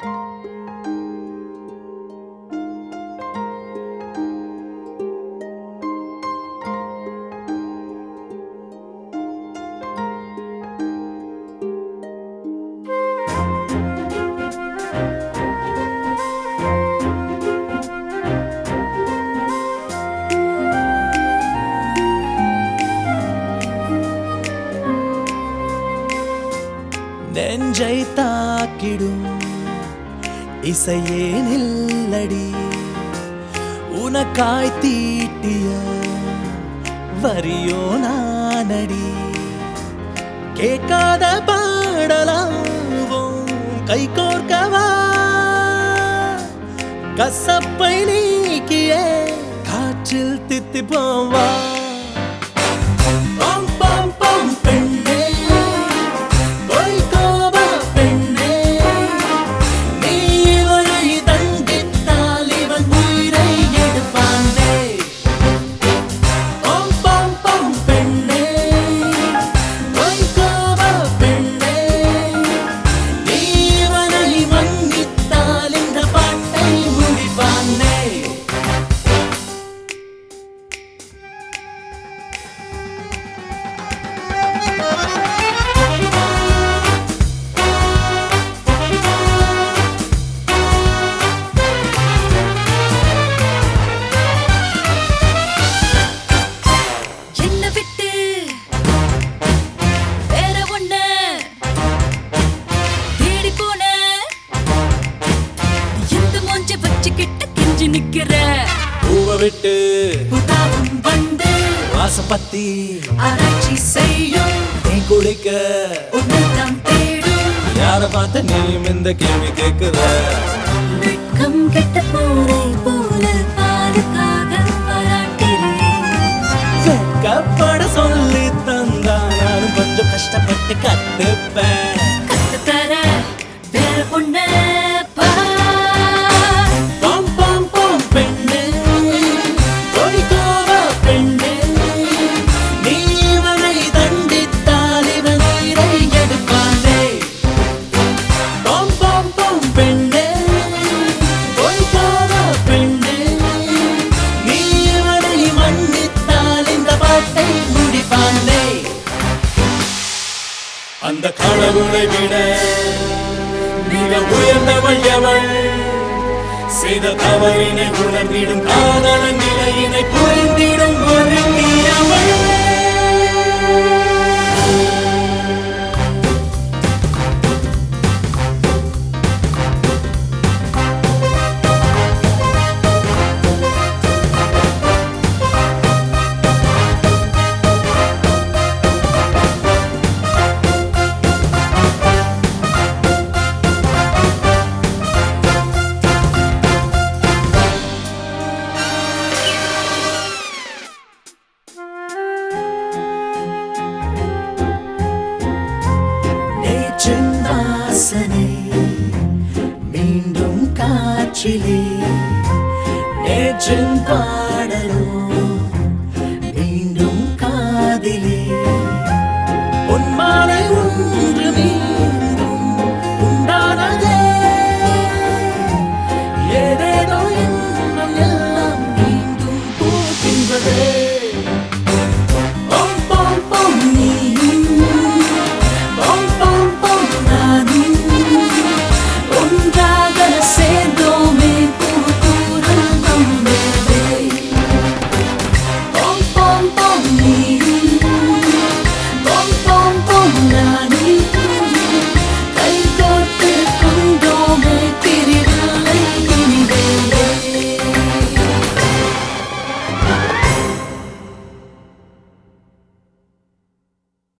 நெஞ்சை தாக்கிடும் இசையே நில்லடி உனக்காய் தீட்டிய வரியோ நானடி கேட்காத பாடலாவும் கை கோர்க்கவா கசப்பை நீக்கியே காற்றில் தித்தி போவா பம் பம் பம் பெண்ணே பொய்கோப பெண்ணே நீ இவனை தண்டித்தால் இவன் உயிரை எடுப்பானே பம் பம் பம் பெண்ணே பொய்கோப பெண்ணே நீ இவனை மன்னித்தால் இந்த பாட்டை முடிப்பானே என்ன விட்டு வேற ஒண்ண தேடி போன எந்த மூஞ்ச வச்சுக்கிட்டு கெஞ்சி நிக்கிற பூவை விட்டு புதாவும் வந்து வாசப்பத்தி ஆராய்ச்சி செய்யும் தேன் குடிக்க உன்னைத்தான் தேடும் யார பார்த்த நீயும் இந்த கேள்வி கேட்குற வெட்கம் கெட்ட பூனை போல பாலுக்காக பாராட்டுகிறேன் வெட்கப்பட சொல்லி தந்தா நானும் கொஞ்சம் கஷ்டப்பட்டு கத்துப்பேன் கத்துத்தர வேற பொண்ண பார் பாம் பாம் பாம் பெண்ணே பொய்கோவா பெண்ணே நீ இவனை தண்டித்தால் இவன் உயிரை எடுப்பானே பாம் பாம் பாம் பெண்ணே பொய்கோவா பெண்ணே நீ இவனை மன்னித்தால் இந்த பாட்டை முடிப்பானே அந்த கடவுளை விட மிக உயர்ந்தவள் எவள் செய்த தவறினை உணர்ந்திடும் காதலன் நிலையினை புரிந்திடும் ஒரு நீயவள் நேற்றின் வாசனை மீண்டும் காற்றிலே நேற்றின் பா